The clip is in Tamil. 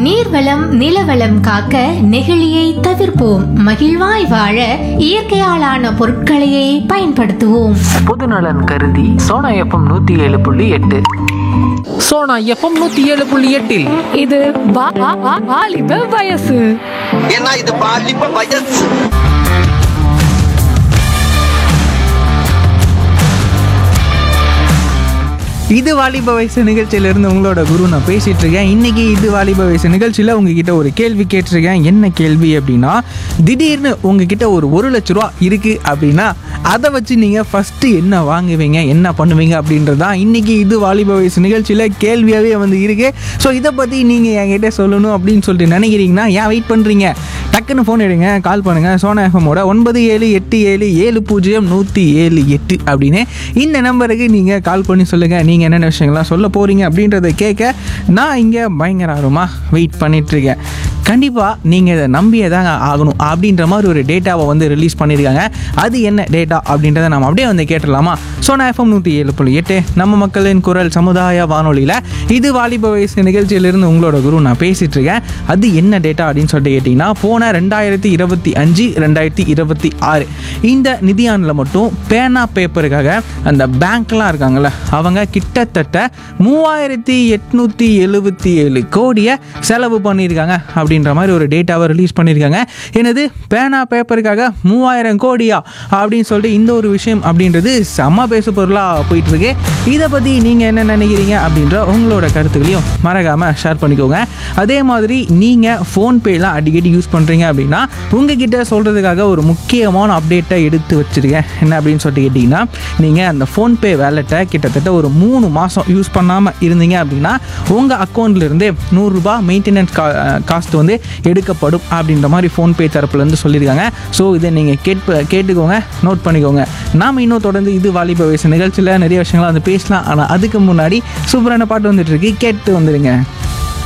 நீர்வளம் நிலவளம் காக்க நெகிழியை தவிர்ப்போம் மகிழ்வாய் வாழ இயற்கையாலான பொருட்களையே பயன்படுத்துவோம் பொதுநலன் கருதி சோனா எஃப்எம் நூத்தி ஏழு புள்ளி எட்டு சோனா எஃப்எம் நூத்தி ஏழு புள்ளி எட்டில் இது வா- வா- வா- வாலிப வயசு ஏன்னா இது பாலிப்ப வயசு இது வாலிப வயசு நிகழ்ச்சியிலிருந்து உங்களோட குரு நான் பேசிட்டு இருக்கேன் இன்னைக்கு இது வாலிப வயசு நிகழ்ச்சியில் உங்ககிட்ட ஒரு கேள்வி கேட்டிருக்கேன் என்ன கேள்வி அப்படின்னா திடீர்னு உங்ககிட்ட ஒரு ஒரு லட்ச ரூபா இருக்கு அப்படின்னா அதை வச்சு நீங்கள் ஃபஸ்ட்டு என்ன வாங்குவீங்க என்ன பண்ணுவீங்க அப்படின்றது தான் இன்னைக்கு இது வாலிப வயசு நிகழ்ச்சியில் கேள்வியாகவே வந்து இருக்கு ஸோ இதை பற்றி நீங்கள் என்கிட்ட சொல்லணும் அப்படின்னு சொல்லிட்டு நினைக்கிறீங்கன்னா ஏன் வெயிட் பண்ணுறீங்க டக்குன்னு ஃபோன் எடுங்க கால் பண்ணுங்கள் சோனா எஃப்எம்மோட ஒன்பது ஏழு எட்டு ஏழு ஏழு பூஜ்ஜியம் நூற்றி ஏழு எட்டு அப்படின்னு இந்த நம்பருக்கு நீங்கள் கால் பண்ணி சொல்லுங்கள் நீங்கள் என்னென்ன விஷயங்கள்லாம் சொல்ல போகிறீங்க அப்படின்றத கேட்க நான் இங்கே பயங்கர ஆர்வமாக வெயிட் பண்ணிகிட்ருக்கேன் கண்டிப்பாக நீங்கள் இதை நம்பியே தாங்க ஆகணும் அப்படின்ற மாதிரி ஒரு டேட்டாவை வந்து ரிலீஸ் பண்ணியிருக்காங்க அது என்ன டேட்டா அப்படின்றத நம்ம அப்படியே வந்து கேட்டுடலாமா சோனா எஃப்எம் நூற்றி ஏழு புள்ளி எட்டு நம்ம மக்களின் குரல் சமுதாய வானொலியில் இது வாலிப வயசு நிகழ்ச்சியிலிருந்து உங்களோட குரு நான் பேசிகிட்டு இருக்கேன் அது என்ன டேட்டா அப்படின்னு சொல்லிட்டு கேட்டிங்கன்னா போன ரெண்டாயிரத்தி இருபத்தி அஞ்சு ரெண்டாயிரத்தி இருபத்தி ஆறு இந்த நிதியாண்டில் மட்டும் பேனா பேப்பருக்காக அந்த பேங்க்லாம் இருக்காங்கல்ல அவங்க கிட்டத்தட்ட மூவாயிரத்தி எட்நூற்றி எழுபத்தி ஏழு கோடியை செலவு பண்ணியிருக்காங்க அப்படின்ற மாதிரி ஒரு டேட்டாவை ரிலீஸ் பண்ணியிருக்காங்க எனது பேனா பேப்பருக்காக மூவாயிரம் கோடியா அப்படின்னு சொல்லிட்டு இந்த ஒரு விஷயம் அப்படின்றது செம்ம பேசு பொருளாக போயிட்டு இருக்கு இதை பற்றி நீங்கள் என்ன நினைக்கிறீங்க அப்படின்ற உங்களோட கருத்துக்களையும் மறக்காமல் ஷேர் பண்ணிக்கோங்க அதே மாதிரி நீங்கள் ஃபோன்பேலாம் அடிக்கடி யூஸ் பண்ணுறீங்க அப்படின்னா உங்ககிட்ட சொல்கிறதுக்காக ஒரு முக்கியமான அப்டேட்டை எடுத்து வச்சுருக்கேன் என்ன அப்படின்னு சொல்லிட்டு கேட்டிங்கன்னா நீங்கள் அந்த ஃபோன்பே வேலெட்டை கிட்டத்தட்ட ஒரு மூணு மாதம் யூஸ் பண்ணாமல் இருந்தீங்க அப்படின்னா உங்கள் அக்கௌண்ட்லேருந்து நூறுரூபா மெயின்டெனன்ஸ் கா காஸ்ட் வந்து எடுக்கப்படும் அப்படின்ற மாதிரி ஃபோன்பே தரப்புலேருந்து சொல்லியிருக்காங்க ஸோ இதை நீங்கள் கேட்ப கேட்டுக்கோங்க நோட் பண்ணிக்கோங்க நாம் இன்னும் தொடர்ந்து இது வாலிப வயசு நிகழ்ச்சியில் நிறைய விஷயங்களை வந்து பேசலாம் ஆனால் அதுக்கு முன்னாடி சூப்பரான பாட்டு வந்துட்டு இருக்கு கேட்டு வந்துடுங்க